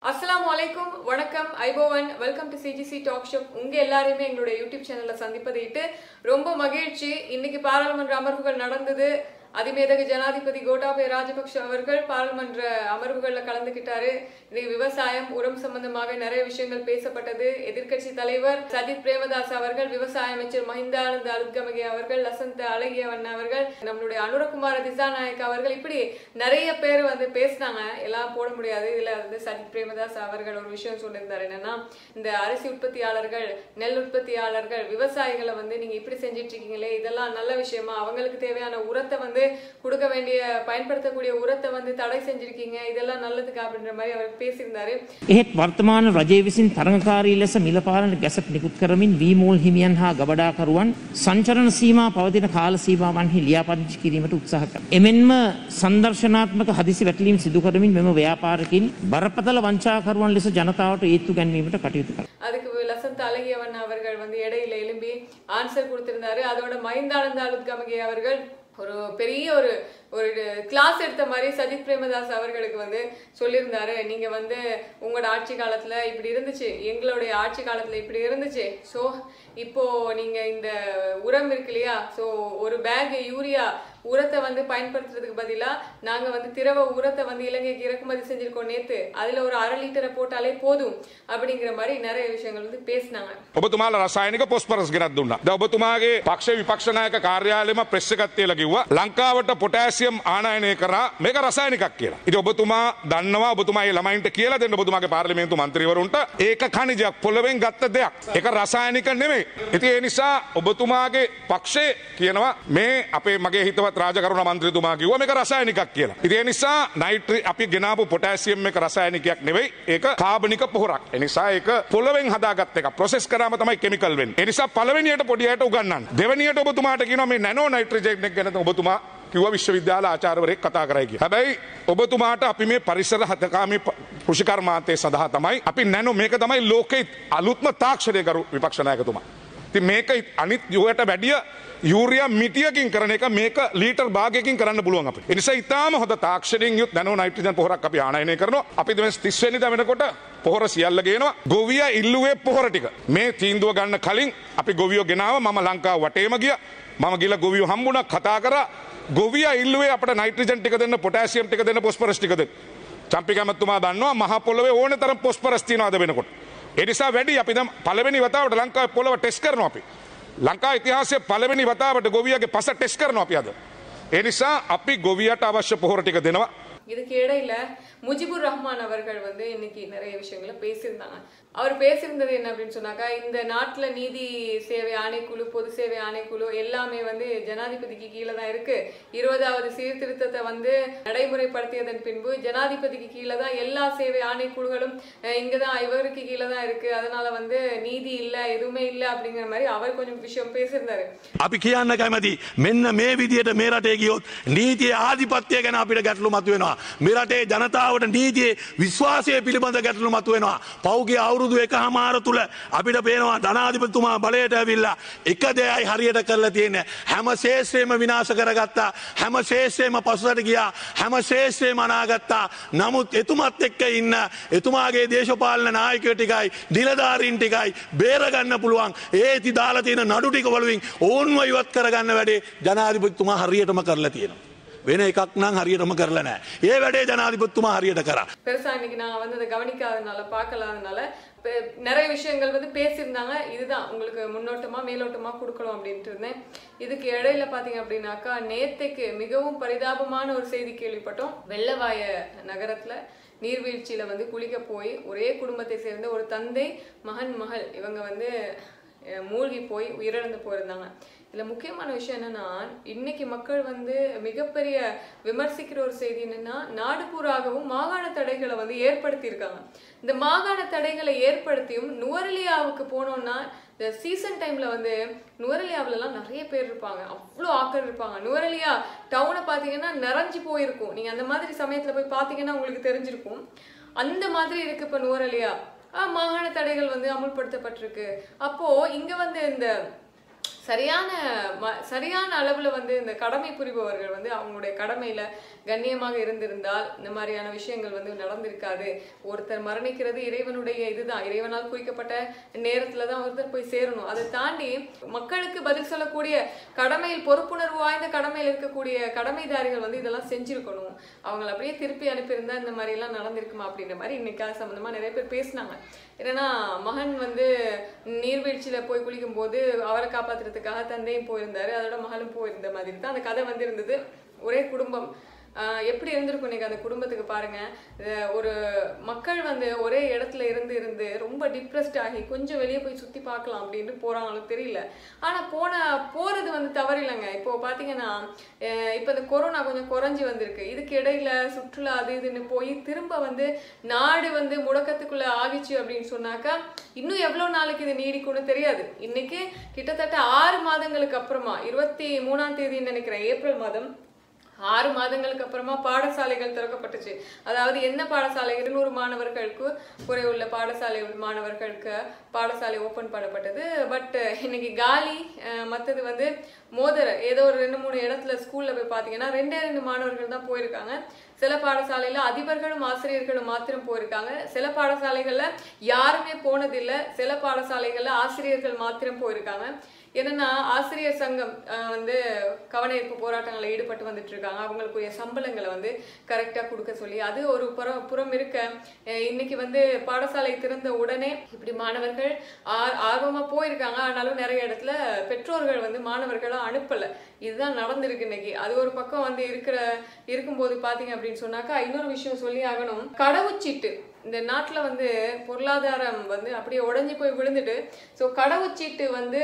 அஸ்ஸலாமு அலைக்கும் வணக்கம் ஐபோவன் welcome to CGC talk show உங்க எல்லாரையுமே எங்களுடைய யூடியூப் சேனல்ல சந்திப்பதையிட்டு ரொம்ப மகிழ்ச்சி இன்னைக்கு பாராளுமன்ற அமர்வுகள் நடந்தது அதிமேதக ஜனாதிபதி கோட்டாபய ராஜபக்ஷ அவர்கள் பாராளுமன்ற அமர்வுகள்ல கலந்துக்கிட்டாரு இன்னைக்கு விவசாயம் உரம் சம்பந்தமாக நிறைய விஷயங்கள் பேசப்பட்டது எதிர்க்கட்சி தலைவர் சஜித் பிரேமதாஸ் அவர்கள் விவசாய அமைச்சர் மஹிந்தானந்த அலுத்கமகே அவர்கள் லசந்த அழகியவன் அவர்கள் நம்மளுடைய அனுரகுமார திசாநாயக் அவர்கள் இப்படி நிறைய பேர் வந்து பேசினாங்க எல்லாம் போட முடியாது இதுல வந்து சஜித் பிரேமதாஸ் அவர்கள் ஒரு விஷயம் சொல்லியிருந்தாரு என்னன்னா இந்த அரிசி உற்பத்தியாளர்கள் நெல் உற்பத்தியாளர்கள் விவசாயிகளை வந்து நீங்க இப்படி செஞ்சிட்டு இருக்கீங்களே இதெல்லாம் நல்ல விஷயமா அவங்களுக்கு தேவையான உரத்தை வந்து கொடுக்க வேண்டிய பயன்படுத்தக்கூடிய உரத்தை வந்து தடை செஞ்சிருக்கீங்க இதெல்லாம் நல்லதுக்கு அப்படின்ற மாதிரி அவர் பேசியிருந்தாரு එහෙත් වර්තමාන රජය විසින් තරඟකාරී ලෙස මිලපාලන ගැසට නිකුත් කරමින් වීමූල් හිමියන් හා ගබඩාකරුවන් සංචරණ සීමා පවතින කාල සීමාවන්හි ලියාපදිංචි කිරීමට උත්සාහ කර. එමෙන්ම සංදර්ශනාත්මක හදිසි වැටලීම් සිදු කරමින් මෙම ව්‍යාපාරකින් බරපතල වංචාකරුවන් ලෙස ජනතාවට ඒත්තු ගැන්වීමට கட்டයුතු කර. அதுக்கு லசந்த் அழகியவன் அவர்கள் வந்து இடையில எழும்பி ஆன்சர் கொடுத்திருந்தாரு அதோட மைந்தானந்த அலுத்கமகே அவர்கள் ஒரு பெரிய ஒரு ஒரு கிளாஸ் எடுத்த மாதிரி சஜித் பிரேமதாஸ் அவர்களுக்கு வந்து சொல்லியிருந்தாரு நீங்க வந்து உங்களோட ஆட்சி காலத்துல இப்படி இருந்துச்சு எங்களுடைய ஆட்சி காலத்துல இப்படி இருந்துச்சு ஸோ இப்போ நீங்க இந்த உரம் இருக்கு இல்லையா ஸோ ஒரு பேக் யூரியா உரத்தை வந்து பயன்படுத்துறதுக்கு பதிலா நாங்க வந்து திரவ உரத்தை வந்து இலங்கைக்கு இறக்குமதி செஞ்சிருக்கோம் நேத்து அதுல ஒரு அரை லிட்டரை போட்டாலே போதும் அப்படிங்கிற மாதிரி நிறைய விஷயங்கள் வந்து பேசினாங்க ඔබතුමාල රසායනික පොස්පරස් ගෙනත් දුන්න. ද ඔබතුමාගේ පක්ෂ විපක්ෂනායක කාර්යාලයම ප්‍රෙස්්ගත්තය ලකිව්වා ලංකාවට පොටෑසියම් ආනයනය කර මේක රසායනිකක් කියලා. ඉති ඔබතුමා දන්නවා ඔබතුමයි ළමයින්ට කියලා දෙන්න ඔබතුමාගේ පාර්ලිමේන්තු මන්ත්‍රීවරුන්ට ඒක කනිජයක් පොළවෙන් ගත්ත දෙයක්. එක රසායනික නෙමේ. ඉති ඒ නිසා ඔබතුමාගේ පක්ෂේ කියනවා මේ අපේ මගේ හිතවත් රාජකරුණ මන්ත්‍රතුමා කිව මේක රසායනිකක් කියලා. ඉතිේ නිසා නයිට්‍රි අපි ගෙනාපු පොටෑසියම් එක රසායනිකයක් නෙවෙයි ඒක කාබනික පොහොරක්. එනිසා ඒක පොළවෙන් හදාගත්ත එක ප්‍රොසෙස් කරම තමයි කෙමිකල්වෙන්. එනිසා පලවනියට පොඩියට උගන්නන්න. දෙවනියට ඔබතුමාට කියන මේ නැනෝ නයිට්‍රජෙක්නෙක් ගැන ඔබතුමා කිව විශ්වවිද්‍යාල ආචාරවරයෙක් කතා කරයි. හැබැයි ඔබතුමාට අපි මේ පරිසර හතකාමි කෘෂිකර්මාන්තය සඳහා තමයි අපි නැනු මේක තමයි ලෝකෙත් අලුත්ම තාක්ෂණය කරු විපක්ෂණයකතුමා. ති මේක අනිත් යුවට වැඩිය යුරිය මිටියකින් කරන එක මේක ලීටර් භාගයකින් කරන්න පුළුවන් අප එනිසා ඉතාම හොඳ තාක්ෂණයෙන් යුත් දැනු නයිට්‍රජන් පොහොරක් අපි ආනයනය කරනවා අපි දෙවස් තිස්වැනි වෙනකොට පොහොර සියල්ලගේනවා ගොවිය ඉල්ලුවේ පොහොර ටික මේ තීන්දුව ගන්න කලින් අපි ගොවියෝ ගෙනාව මම ලංකා වටේම ගිය මම ගිල ගොවියෝ හම්බුණක් කතා කර ගොවිය ඉල්ලුවේ අපට නයිට්‍රජන් ටික දෙන්න පොටෑසියම් ටික දෙන්න පොස්පරස් ටිකද චම්පිකමත්තුමා දන්නවා මහ පොළොවේ ඕන තරම් පොස්පරස් තියනවාද වෙනකොට එනිසා වැඩි අපි දම් පළවෙනි වතාවට ලංකාවේ පොළොව ටෙස් කරනවා අපි ලංකා ඉතිහාසය පළවෙනි වතාවට ගොවියගේ පස ටෙස් කරනවා අපි අද එනිසා අපි ගොවියට අවශ්‍ය පොහොර ටික දෙනවා இதுக்கு இடையில முஜிபுர் ரஹ்மான் அவர்கள் வந்து இன்னைக்கு நிறைய விஷயங்களை பேசியிருந்தாங்க அவர் பேசியிருந்தது என்ன அப்படின்னு சொன்னாக்கா இந்த நாட்டுல நீதி சேவை ஆணைக்குழு பொது சேவை ஆணைக்குழு எல்லாமே வந்து ஜனாதிபதிக்கு கீழே தான் இருக்கு இருபதாவது சீர்திருத்தத்தை வந்து நடைமுறைப்படுத்தியதன் பின்பு ஜனாதிபதிக்கு கீழே தான் எல்லா சேவை ஆணைக்குழுகளும் அஹ், இங்கதான் இவருக்கு கீழே தான் இருக்கு அதனால வந்து நீதி இல்ல எதுவுமே இல்ல அப்படிங்கிற மாதிரி அவர் கொஞ்சம் விஷயம் பேசியிருந்தாரு අපි කියන්න කැමති මෙන්න මේ විදියට මේ රටේ ගියොත් නීතිය ආධිපත්‍යය ගැන අපිට ගැටලු මතුවෙනවා. මේ රටේ ජනතාවට නීතියේ විශ්වාසය පිළිබඳ ගැටලු මතුවෙනවා. පෞගේ අවුරුදු එක හමාර තුළ අපිට පේනවා ධනාධිපතුමා බලයට ඇවිල්ලා එක දෙයයි හරියට කරලා තියෙන හැම ශේෂත්‍රයම විනාශ කරගත්තා හැම ශේෂත්‍රයම පසුසට ගියා හැම ශේෂත්‍රයම අනාගත්තා නමුත් එතුමත් එක්ක ඉන්න එතුමාගේ දේශපාලන නායකයෝ ටිකයි නිලධාරීන් ටිකයි බේරගන්න පුළුවන් ඒති දාලා තියෙන නඩු ටික වලුවෙන් ඕන්ව ඉවත් කරගන්න වැඩේ ජනාධිපතිතුමා හරියටම කරලා තියෙනවා. වෙන එකක් නම් හරියටම කරලා නෑ. ඒ වැඩේ ජනාධිපතිතුමා හරියට කරා. பெருசா இன்னைக்கு நான் வந்து அதை கவனிக்காதனால பார்க்கலாதனால பெ- நிறைய விஷயங்கள் வந்து பேசியிருந்தாங்க இதுதான் உங்களுக்கு முன்னோட்டமா மேலோட்டமா கொடுக்கணும் அப்படின்ட்டு இருந்தேன் இதுக்கு இடையில பாத்தீங்க அப்படின்னாக்கா நேத்தைக்கு மிகவும் பரிதாபமான ஒரு செய்தி கேள்விப்பட்டோம் வெள்ளவாய நகரத்துல நீர்வீழ்ச்சியில வந்து குளிக்க போய் ஒரே குடும்பத்தை சேர்ந்த ஒரு தந்தை மகன் மகள் இவங்க வந்து அஹ், மூழ்கி போய் உயிரிழந்து போயிருந்தாங்க இதுல முக்கியமான விஷயம் என்னன்னா இன்னைக்கு மக்கள் வந்து மிகப்பெரிய விமர்சிக்கிற ஒரு செய்தி என்னன்னா நாடு பூராகவும் மாகாண தடைகளை வந்து ஏற்படுத்தியிருக்காங்க இந்த மாகாண தடைகளை ஏற்படுத்தியும் நுவரெலியாவுக்கு போனோம்னா இந்த சீசன் டைம்ல வந்து நுவரெலியாவிலலாம் நிறைய பேர் இருப்பாங்க அவ்வளோ ஆக்கள் இருப்பாங்க நுவரெலியா டவுனை பார்த்தீங்கன்னா நிறைஞ்சு போயிருக்கும் நீங்க அந்த மாதிரி சமயத்துல போய் பார்த்தீங்கன்னா உங்களுக்கு தெரிஞ்சிருக்கும் அந்த மாதிரி இருக்கு இப்ப நுவரெலியா ஆஹ் மாகாண தடைகள் வந்து அமுல்படுத்தப்பட்டிருக்கு அப்போ இங்க வந்து இந்த சரியான ம- சரியான அளவுல வந்து இந்த கடமை புரிபவர்கள் வந்து அவங்களுடைய கடமையில கண்ணியமாக இருந்திருந்தால் இந்த மாதிரியான விஷயங்கள் வந்து நடந்திருக்காது ஒருத்தர் மரணிக்கிறது இறைவனுடைய இதுதான் இறைவனால் குறிக்கப்பட்ட நேரத்துல தான் ஒருத்தர் போய் சேரணும் அதை தாண்டி மக்களுக்கு பதில் சொல்லக்கூடிய கடமையில் பொறுப்புணர்வு வாய்ந்த கடமையில் இருக்கக்கூடிய கடமைதாரிகள் வந்து இதெல்லாம் செஞ்சிருக்கணும் அவங்கள அப்படியே திருப்பி அனுப்பியிருந்தா இந்த மாதிரி எல்லாம் நடந்திருக்குமா அப்படின்ற மாதிரி இன்னைக்கு அது சம்பந்தமா நிறைய பேர் பேசினாங்க ஏன்னா மகன் வந்து நீர்வீழ்ச்சியில போய் குளிக்கும் போது அவரை காப்பாத்துறதுக்காக தந்தையும் போயிருந்தாரு அதோட மகளும் போயிருந்த மாதிரி தான் அந்த கதை வந்து இருந்தது ஒரே குடும்பம் ஆஹ் எப்படி இருந்திருக்கும் இன்னைக்கு அந்த குடும்பத்துக்கு பாருங்க அஹ் ஒரு மக்கள் வந்து ஒரே இடத்துல இருந்து இருந்து ரொம்ப டிப்ரெஸ்ட் ஆகி கொஞ்சம் வெளியே போய் சுத்தி பார்க்கலாம் அப்படின்ட்டு போறாங்களுக்கு தெரியல ஆனா போன போறது வந்து தவறில்லைங்க இப்போ பாத்தீங்கன்னா அஹ் இப்போ இந்த கொரோனா கொஞ்சம் குறைஞ்சி வந்திருக்கு இதுக்கு இடையில சுற்றுலா அது இதுன்னு போய் திரும்ப வந்து நாடு வந்து முடக்கத்துக்குள்ள ஆகிச்சு அப்படின்னு சொன்னாக்கா இன்னும் எவ்வளவு நாளைக்கு இது நீடிக்கும்னு தெரியாது இன்னைக்கு கிட்டத்தட்ட ஆறு மாதங்களுக்கு அப்புறமா இருபத்தி மூணாம் தேதின்னு நினைக்கிறேன் ஏப்ரல் மாதம் ஆறு மாதங்களுக்கு அப்புறமா பாடசாலைகள் திறக்கப்பட்டுச்சு அதாவது என்ன பாடசாலை இருநூறு மாணவர்களுக்கு குறைவுள்ள பாடசாலை மாணவர்களுக்கு பாடசாலை ஓபன் பண்ணப்பட்டது பட் இன்னைக்கு காலி அஹ், மத்தது வந்து மோதிர ஏதோ ஒரு ரெண்டு மூணு இடத்துல ஸ்கூல்ல போய் பாத்தீங்கன்னா ரெண்டே ரெண்டு மாணவர்கள் தான் போயிருக்காங்க சில பாடசாலையில அதிபர்களும் ஆசிரியர்களும் மாத்திரம் போயிருக்காங்க சில பாடசாலைகள்ல யாருமே போனதில்லை சில பாடசாலைகள்ல ஆசிரியர்கள் மாத்திரம் போயிருக்காங்க என்னன்னா ஆசிரியர் சங்கம் அஹ், வந்து கவன ஈர்ப்பு போராட்டங்களில் ஈடுபட்டு வந்துட்டு இருக்காங்க அவங்களுக்குரிய சம்பளங்களை வந்து கரெக்டா கொடுக்க சொல்லி அது ஒரு புறம் புறம் இருக்க அஹ், இன்னைக்கு வந்து பாடசாலை திறந்த உடனே இப்படி மாணவர்கள் ஆர் ஆர்வமா போயிருக்காங்க ஆனாலும் நிறைய இடத்துல பெற்றோர்கள் வந்து மாணவர்களை அனுப்பல இதுதான் நடந்திருக்கு இன்னைக்கு அது ஒரு பக்கம் வந்து இருக்கிற இருக்கும்போது பாத்தீங்க அப்படின்னு சொன்னாக்கா இன்னொரு விஷயம் சொல்லி ஆகணும் கடவுச்சீட்டு இந்த நாட்டுல வந்து பொருளாதாரம் வந்து அப்படியே உடைஞ்சு போய் விழுந்துட்டு ஸோ கடவுச்சீட்டு வந்து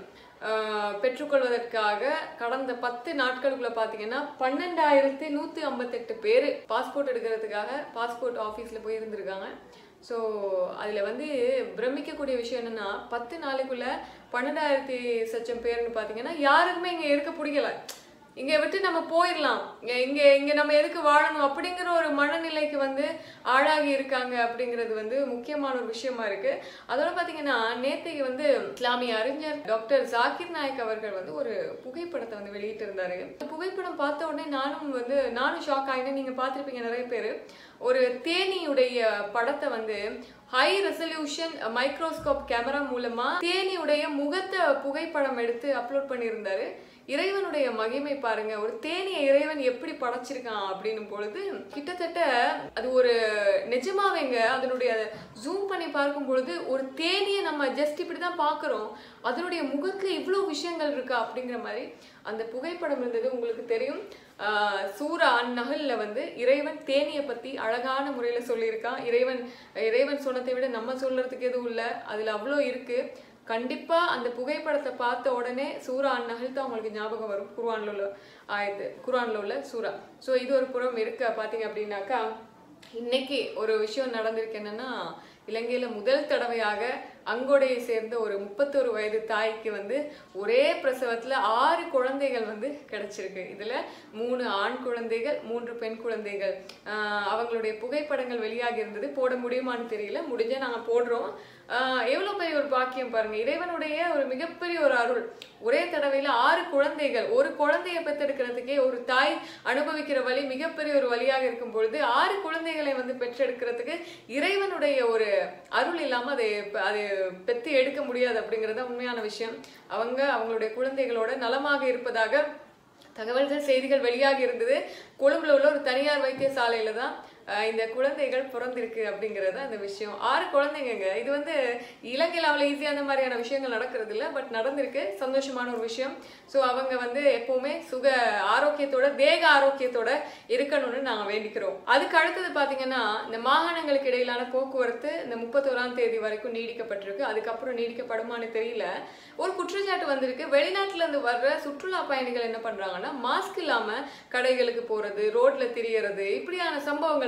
ஆஹ், பெற்றுக்கொள்வதற்காக கடந்த பத்து நாட்களுக்குள்ள பாத்தீங்கன்னா பன்னெண்டாயிரத்தி நூத்தி ஐம்பத்தெட்டு பேர் பாஸ்போர்ட் எடுக்கிறதுக்காக பாஸ்போர்ட் ஆஃபீஸ்ல போய் இருந்திருக்காங்க ஸோ அதில் வந்து பிரமிக்கக்கூடிய விஷயம் என்னன்னா பத்து நாளைக்குள்ள பன்னெண்டாயிரத்தி சச்சம் பேர்னு பார்த்தீங்கன்னா யாருக்குமே இங்கே இருக்க பிடிக்கல இங்க விட்டு நம்ம போயிடலாம் இங்க- இங்க இங்க நம்ம எதுக்கு வாழணும் அப்படிங்கிற ஒரு மனநிலைக்கு வந்து ஆளாகி இருக்காங்க அப்படிங்கிறது வந்து முக்கியமான ஒரு விஷயமா இருக்கு அதோட பாத்தீங்கன்னா நேத்தைக்கு வந்து இஸ்லாமிய அறிஞர் டாக்டர் ஜாகிர் நாயக் அவர்கள் வந்து ஒரு புகைப்படத்தை வந்து வெளியிட்டு இருந்தாரு இந்த புகைப்படம் பார்த்த உடனே நானும் வந்து நானும் ஷாக் ஆகினேன் நீங்க பார்த்திருப்பீங்க நிறைய பேர் ஒரு தேனியுடைய படத்தை வந்து ஹை ரெசல்யூஷன் மைக்ரோஸ்கோப் கேமரா மூலமா தேனியுடைய முகத்தை புகைப்படம் எடுத்து அப்லோட் பண்ணியிருந்தாரு இறைவனுடைய மகிமை பாருங்க ஒரு தேனியை இறைவன் எப்படி படைச்சிருக்கான் அப்படின்னும் பொழுது கிட்டத்தட்ட அது ஒரு நிஜமாவேங்க அதனுடைய ஜூம் பண்ணி பார்க்கும் பொழுது ஒரு தேனியை நம்ம ஜஸ்ட் இப்படி தான் பார்க்குறோம் அதனுடைய முகத்துல இவ்வளோ விஷயங்கள் இருக்கா அப்படிங்கிற மாதிரி அந்த புகைப்படம் இருந்தது உங்களுக்கு தெரியும் ஆஹ் சூரா அந்நகல்ல வந்து இறைவன் தேனியை பத்தி அழகான முறையில சொல்லியிருக்கான் இறைவன் இறைவன் சொன்னதை விட நம்ம சொல்றதுக்கு எதுவும் இல்லை அதுல அவ்வளோ இருக்கு கண்டிப்பா அந்த புகைப்படத்தை பார்த்த உடனே சூரா அந்நகல் தான் உங்களுக்கு ஞாபகம் வரும் குர்ஆன்ல உள்ள ஆயத்து குர்ஆன்ல உள்ள சூரா ஸோ இது ஒரு புறம் இருக்க பாத்தீங்க அப்படின்னாக்கா இன்னைக்கு ஒரு விஷயம் நடந்திருக்கு என்னன்னா இலங்கையில முதல் தடவையாக அங்கோடையை சேர்ந்த ஒரு முப்பத்தொரு வயது தாய்க்கு வந்து ஒரே பிரசவத்துல ஆறு குழந்தைகள் வந்து கிடைச்சிருக்கு இதுல மூணு ஆண் குழந்தைகள் மூன்று பெண் குழந்தைகள் ஆஹ் அவங்களுடைய புகைப்படங்கள் வெளியாகி இருந்தது போட முடியுமான்னு தெரியல முடிஞ்சா நாங்க போடுறோம் ஆஹ் எவ்வளவு பெரிய ஒரு பாக்கியம் பாருங்க இறைவனுடைய ஒரு மிகப்பெரிய ஒரு அருள் ஒரே தடவையில ஆறு குழந்தைகள் ஒரு குழந்தையை பெற்றெடுக்கிறதுக்கே ஒரு தாய் அனுபவிக்கிற வழி மிகப்பெரிய ஒரு வழியாக இருக்கும் பொழுது ஆறு குழந்தைகளை வந்து பெற்றெடுக்கிறதுக்கு இறைவனுடைய ஒரு அருள் இல்லாம அதை பெ- அது பெத்து எடுக்க முடியாது அப்படிங்கறது தான் உண்மையான விஷயம் அவங்க அவங்களுடைய குழந்தைகளோட நலமாக இருப்பதாக தகவல்கள் செய்திகள் வெளியாகி இருந்தது கொழும்புல உள்ள ஒரு தனியார் வைத்தியசாலையில தான் அஹ், இந்த குழந்தைகள் பிறந்திருக்கு அப்படிங்கிறது அந்த விஷயம் ஆறு குழந்தைங்கங்க இது வந்து இலங்கையில் அவ்வளோ ஈஸியாக அந்த மாதிரியான விஷயங்கள் நடக்கிறது இல்லை பட் நடந்திருக்கு சந்தோஷமான ஒரு விஷயம் ஸோ அவங்க வந்து எப்பவுமே சுக ஆரோக்கியத்தோட தேக ஆரோக்கியத்தோட இருக்கணும்னு நாங்கள் வேண்டிக்கிறோம் அதுக்கு அடுத்தது பார்த்தீங்கன்னா இந்த மாகாணங்களுக்கு இடையிலான போக்குவரத்து இந்த முப்பத்தோராம் தேதி வரைக்கும் நீடிக்கப்பட்டிருக்கு அதுக்கப்புறம் நீடிக்கப்படுமான்னு தெரியல ஒரு குற்றச்சாட்டு வந்திருக்கு வெளிநாட்டுல இருந்து வர்ற சுற்றுலா பயணிகள் என்ன பண்றாங்கன்னா மாஸ்க் இல்லாம கடைகளுக்கு போறது ரோட்ல திரியறது இப்படியான சம்பவங்கள்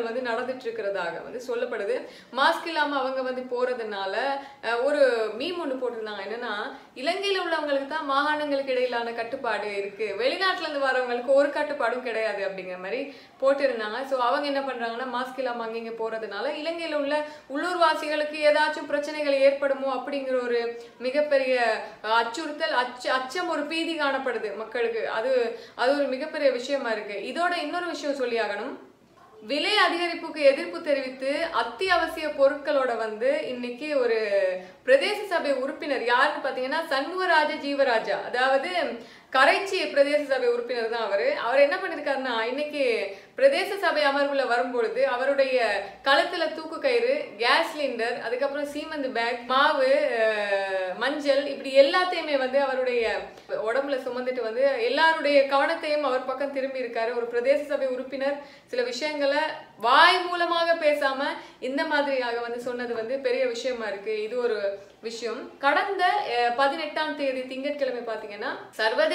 வந்து நடந்துட்டு இருக்கிறதாக வந்து சொல்லப்படுது மாஸ்க் இல்லாம அவங்க வந்து போறதுனால அஹ், ஒரு மீம் ஒன்று போட்டிருந்தாங்க என்னன்னா இலங்கையில உள்ளவங்களுக்கு தான் மாகாணங்களுக்கு இடையிலான கட்டுப்பாடு இருக்கு வெளிநாட்டுல இருந்து வரவங்களுக்கு ஒரு கட்டுப்பாடும் கிடையாது அப்படிங்கிற மாதிரி போட்டிருந்தாங்க ஸோ அவங்க என்ன பண்றாங்கன்னா மாஸ்க் இல்லாம அங்கங்க போறதுனால இலங்கையில உள்ள உள்ளூர்வாசிகளுக்கு ஏதாச்சும் பிரச்சனைகள் ஏற்படுமோ அப்படிங்கிற ஒரு மிகப்பெரிய அஹ், அச்சுறுத்தல் அச்ச அச்சம் ஒரு பீதி காணப்படுது மக்களுக்கு அது அது ஒரு மிகப்பெரிய விஷயமா இருக்கு இதோட இன்னொரு விஷயம் சொல்லியாகணும் விலை அதிகரிப்புக்கு எதிர்ப்பு தெரிவித்து அத்தியாவசிய பொருட்களோட வந்து இன்னைக்கு ஒரு பிரதேச சபை உறுப்பினர் யாருன்னு பாத்தீங்கன்னா சண்முகராஜ ஜீவராஜா அதாவது கரைச்சி பிரதேச சபை உறுப்பினர் தான் அவரு அவர் என்ன பண்ணிருக்காருன்னா இன்னைக்கு பிரதேச சபை அமர்வுல வரும்பொழுது அவருடைய கழுத்துல தூக்கு கயிறு கேஸ் சிலிண்டர் அதுக்கப்புறம் சீமந்து பேக் மாவு அஹ், மஞ்சள் இப்படி எல்லாத்தையுமே வந்து அவருடைய உடம்புல சுமந்துட்டு வந்து எல்லாருடைய கவனத்தையும் அவர் பக்கம் திரும்பி இருக்காரு ஒரு பிரதேச சபை உறுப்பினர் சில விஷயங்களை வாய் மூலமாக பேசாம இந்த மாதிரியாக வந்து சொன்னது வந்து பெரிய விஷயமா இருக்கு இது ஒரு விஷயம் கடந்த அஹ், பதினெட்டாம் தேதி திங்கட்கிழமை பாத்தீங்கன்னா சர்வதேச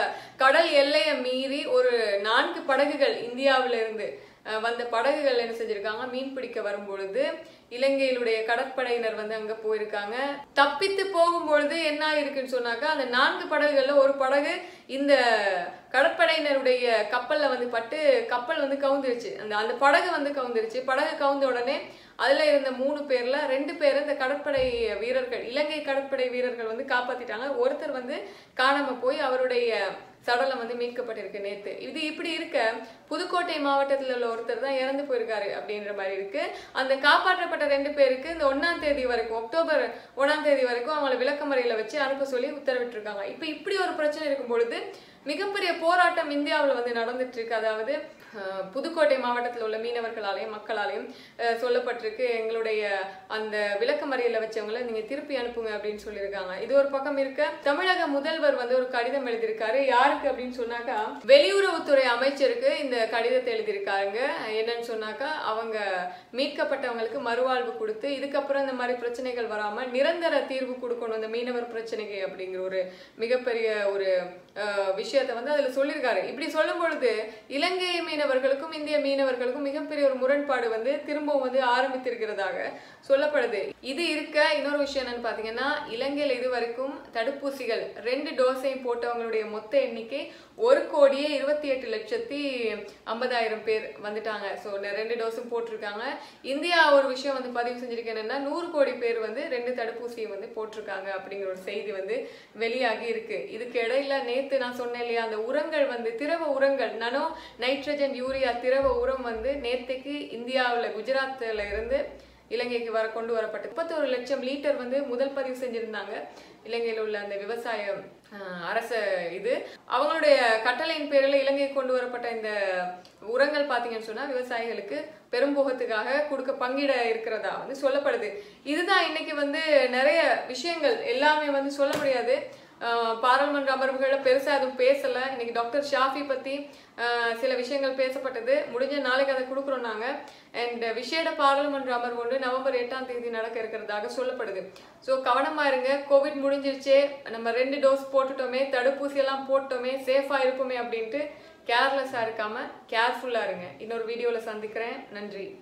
கடல் எல்லையை மீறி ஒரு நான்கு படகுகள் இந்தியாவில இருந்து அஹ், வந்த படகுகள் என்ன செஞ்சிருக்காங்க மீன் பிடிக்க வரும்பொழுது இலங்கையிலுடைய கடற்படையினர் வந்து அங்க போயிருக்காங்க தப்பித்து போகும்பொழுது என்ன இருக்குன்னு சொன்னாக்கா அந்த நான்கு படகுகள்ல ஒரு படகு இந்த கடற்படையினருடைய கப்பல்ல வந்து பட்டு கப்பல் வந்து கவுந்துருச்சு அந்த அந்த படகு வந்து கவுந்துருச்சு படகு கவுந்த உடனே அதுல இருந்த மூணு பேர்ல ரெண்டு பேர் இந்த கடற்படை வீரர்கள் இலங்கை கடற்படை வீரர்கள் வந்து காப்பாத்திட்டாங்க ஒருத்தர் வந்து காணாம போய் அவருடைய சடலம் வந்து மீட்கப்பட்டிருக்கு நேத்து இது இப்படி இருக்க புதுக்கோட்டை மாவட்டத்தில் உள்ள ஒருத்தர் தான் இறந்து போயிருக்காரு அப்படின்ற மாதிரி இருக்கு அந்த காப்பாற்றப்பட்ட ரெண்டு பேருக்கு இந்த ஒன்னாம் தேதி வரைக்கும் அக்டோபர் ஒன்னாம் தேதி வரைக்கும் அவங்கள விளக்கமறையில வச்சு அனுப்ப சொல்லி உத்தரவிட்டிருக்காங்க இப்ப இப்படி ஒரு பிரச்சனை இருக்கும் பொழுது மிகப்பெரிய போராட்டம் இந்தியாவில் வந்து நடந்துட்டு இருக்கு அதாவது அஹ், புதுக்கோட்டை மாவட்டத்தில் உள்ள மீனவர்களாலையும் மக்களாலையும் அஹ், சொல்லப்பட்டிருக்கு எங்களுடைய அந்த விளக்கமறியல வச்சவங்களை நீங்க திருப்பி அனுப்புங்க அப்படின்னு சொல்லியிருக்காங்க இது ஒரு பக்கம் இருக்க தமிழக முதல்வர் வந்து ஒரு கடிதம் எழுதியிருக்காரு யாருக்கு அப்படின்னு சொன்னாக்கா வெளியுறவுத்துறை அமைச்சருக்கு இந்த கடிதத்தை எழுதியிருக்காருங்க என்னன்னு சொன்னாக்கா அவங்க மீட்கப்பட்டவங்களுக்கு மறுவாழ்வு கொடுத்து இதுக்கப்புறம் இந்த மாதிரி பிரச்சனைகள் வராம நிரந்தர தீர்வு கொடுக்கணும் இந்த மீனவர் பிரச்சனைக்கு அப்படிங்கிற ஒரு மிகப்பெரிய ஒரு அஹ், விஷயத்தை வந்து அதுல சொல்லியிருக்காரு இப்படி சொல்லும் பொழுது இலங்கை மீனவர்களுக்கும் இந்திய மீனவர்களுக்கும் மிகப்பெரிய ஒரு முரண்பாடு வந்து திரும்பவும் வந்து ஆரம்பித்திருக்கிறதாக சொல்லப்படுது இது இருக்க இன்னொரு விஷயம் என்னன்னு பாத்தீங்கன்னா இலங்கையில இது வரைக்கும் தடுப்பூசிகள் ரெண்டு டோஸையும் போட்டவங்களுடைய மொத்த எண்ணிக்கை ஒரு கோடியே இருபத்தி எட்டு லட்சத்தி ஐம்பதாயிரம் பேர் வந்துட்டாங்க ஸோ ரெண்டு டோஸும் போட்டிருக்காங்க இந்தியா ஒரு விஷயம் வந்து பதிவு செஞ்சிருக்கு என்னன்னா நூறு கோடி பேர் வந்து ரெண்டு தடுப்பூசியை வந்து போட்டிருக்காங்க அப்படிங்கிற ஒரு செய்தி வந்து வெளியாகி இருக்கு இதுக்கு இடையில நேத்து நான் சொன்னேன் இல்லையா அந்த உரங்கள் வந்து திரவ உரங்கள் நனோ நைட்ரஜன் யூரியா திரவ உரம் வந்து நேத்தைக்கு இந்தியாவுல குஜராத்ல இருந்து இலங்கைக்கு வர கொண்டு வரப்பட்டு முப்பத்தொரு லட்சம் லிட்டர் வந்து முதல் பதிவு செஞ்சிருந்தாங்க இலங்கையில் உள்ள அந்த விவசாய ஆஹ், அரச இது அவங்களுடைய கட்டளையின் பேரில் இலங்கைக்கு கொண்டு வரப்பட்ட இந்த உரங்கள் பார்த்தீங்கன்னு சொன்னா விவசாயிகளுக்கு பெரும்போகத்துக்காக கொடுக்க பங்கிட இருக்கிறதா வந்து சொல்லப்படுது இதுதான் இன்னைக்கு வந்து நிறைய விஷயங்கள் எல்லாமே வந்து சொல்ல முடியாது ஆஹ் பாராளுமன்ற அமர்வுகளில் பெருசா எதுவும் பேசல இன்னைக்கு டாக்டர் ஷாஃபி பத்தி ஆஹ் சில விஷயங்கள் பேசப்பட்டது முடிஞ்ச நாளைக்கு அதை கொடுக்குறோம் நாங்க அண்ட் விசேட பாராளுமன்ற அமர்வு ஒன்று நவம்பர் எட்டாம் தேதி நடக்க இருக்கிறதாக சொல்லப்படுது ஸோ கவனமா இருங்க கோவிட் முடிஞ்சிருச்சே நம்ம ரெண்டு டோஸ் போட்டுட்டோமே தடுப்பூசி எல்லாம் போட்டோமே சேஃபா இருப்போமே அப்படின்ட்டு கேர்லெஸ்ஸா இருக்காம கேர்ஃபுல்லா இருங்க இன்னொரு வீடியோல சந்திக்கிறேன் நன்றி